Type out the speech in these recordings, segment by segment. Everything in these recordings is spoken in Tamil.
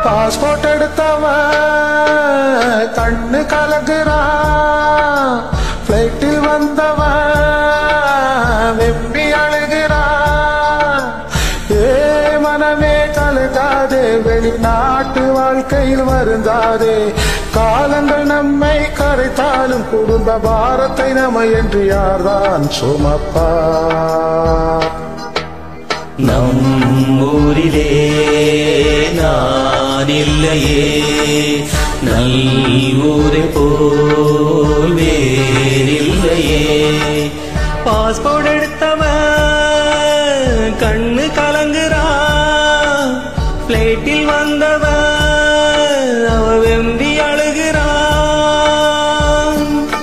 பாஸ்போர்ட் எடுத்தவன் கண்ணு கலங்குறான் பிளைட்டில் வந்தவன் வெம்பி அழுகிறான் ஏ மனமே கலங்காதே வெளிநாட்டு வாழ்க்கையில் வருந்தாதே காலங்கள் நம்மை கரைத்தாலும் குடும்ப பாரத்தை நம்ம என்று யார்தான் சுமப்பா நம் ஊரிலே நான் இல்லையே நல்லூரை போல் வேறில்லையே பாஸ்போர்ட் எடுத்தவன் கண்ணு கலங்குறான் பிளேட்டில் வந்தவன் அவ வெம்பி அழுகிறான்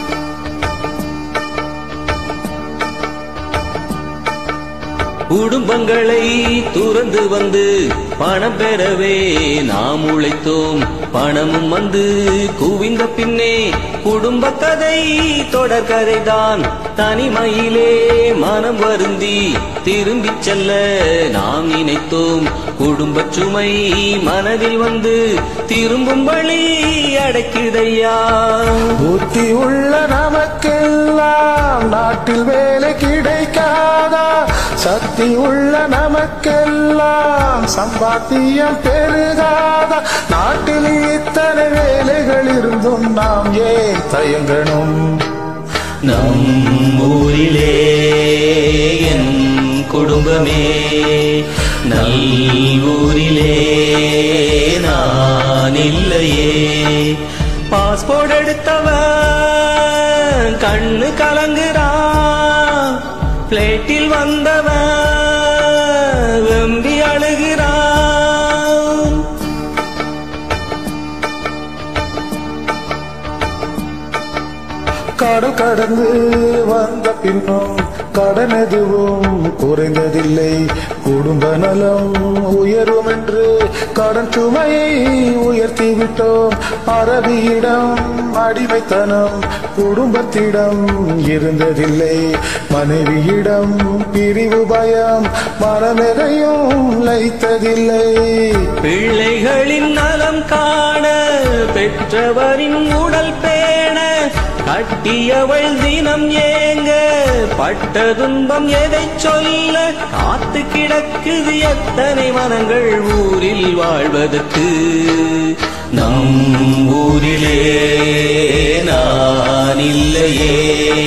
குடும்பங்களை துறந்து வந்து பணம் பெறவே நாம் உழைத்தோம் பணமும் வந்து குவிந்த பின்னே குடும்ப கதை தொடர்கதைதான் தனிமையிலே மனம் வருந்தி திரும்பிச் செல்ல நாம் நினைத்தோம் குடும்ப சுமை மனதில் வந்து திரும்பும் வழி அடைக்குதையா புத்தி உள்ள நமக்கெல்லாம் நாட்டில் வேலை கிடைக்காதா சக்தி உள்ள நமக்கெல்லாம் சம்பாத்தியம் பெருகாதா நாட்டில் இத்தனை வேலைகள் இருந்தும் நாம் ஏன் தயங்கணும் நம் ஊரிலே என் குடும்பமே நல்லூரிலே நான் இல்லையே பாஸ்போர்ட் எடுத்தவன் கண்ணு கலங்குறான் பிளேட்டில் வந்தவன் வெம்பி அழுகிறான் கடல் கடந்து வந்த பின்னும் கடன் எதுவும் குறைந்ததில்லை குடும்ப நலம் உயரும் என்று கடன் சுமையை உயர்த்தி விட்டோம் அரபியிடம் அடிமைத்தனம் குடும்பத்திடம் இருந்ததில்லை மனைவியிடம் பிரிவு பயம் மனமெதையும் லைத்ததில்லை பிள்ளைகளின் நலம் காண பெற்றவரின் உடல் பேண கட்டியவள் தினம் ஏங்க பட்ட துன்பம் எதை சொல்ல காத்து கிடக்குது எத்தனை மனங்கள் ஊரில் வாழ்வதற்கு நம் ஊரிலே நான் இல்லையே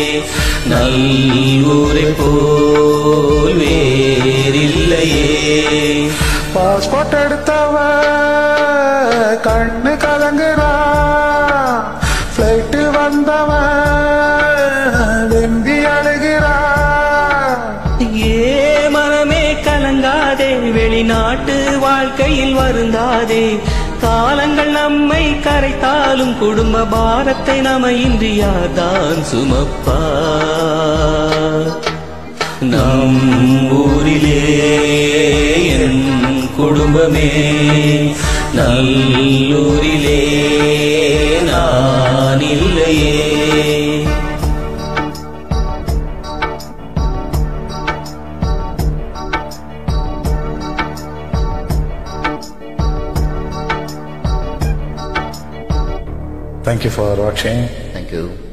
நல்லூரை போல் வேறில்லையே பாஸ்போர்ட் எடுத்தவ கண்ணு கலங்குறான் பிளைட்டில் வந்தவ வெம்பி அழுகிறான் ஏ மனமே கலங்காதே வெளிநாட்டு வாழ்க்கையில் வருந்தாதே காலங்கள் நம்மை கரைத்தாலும் குடும்ப பாரத்தை நம இன்றியாதான் சுமப்பா நம் ஊரிலே என் குடும்பமே நல்லூரிலே நான் இல்லையே Thank you for watching. Thank you.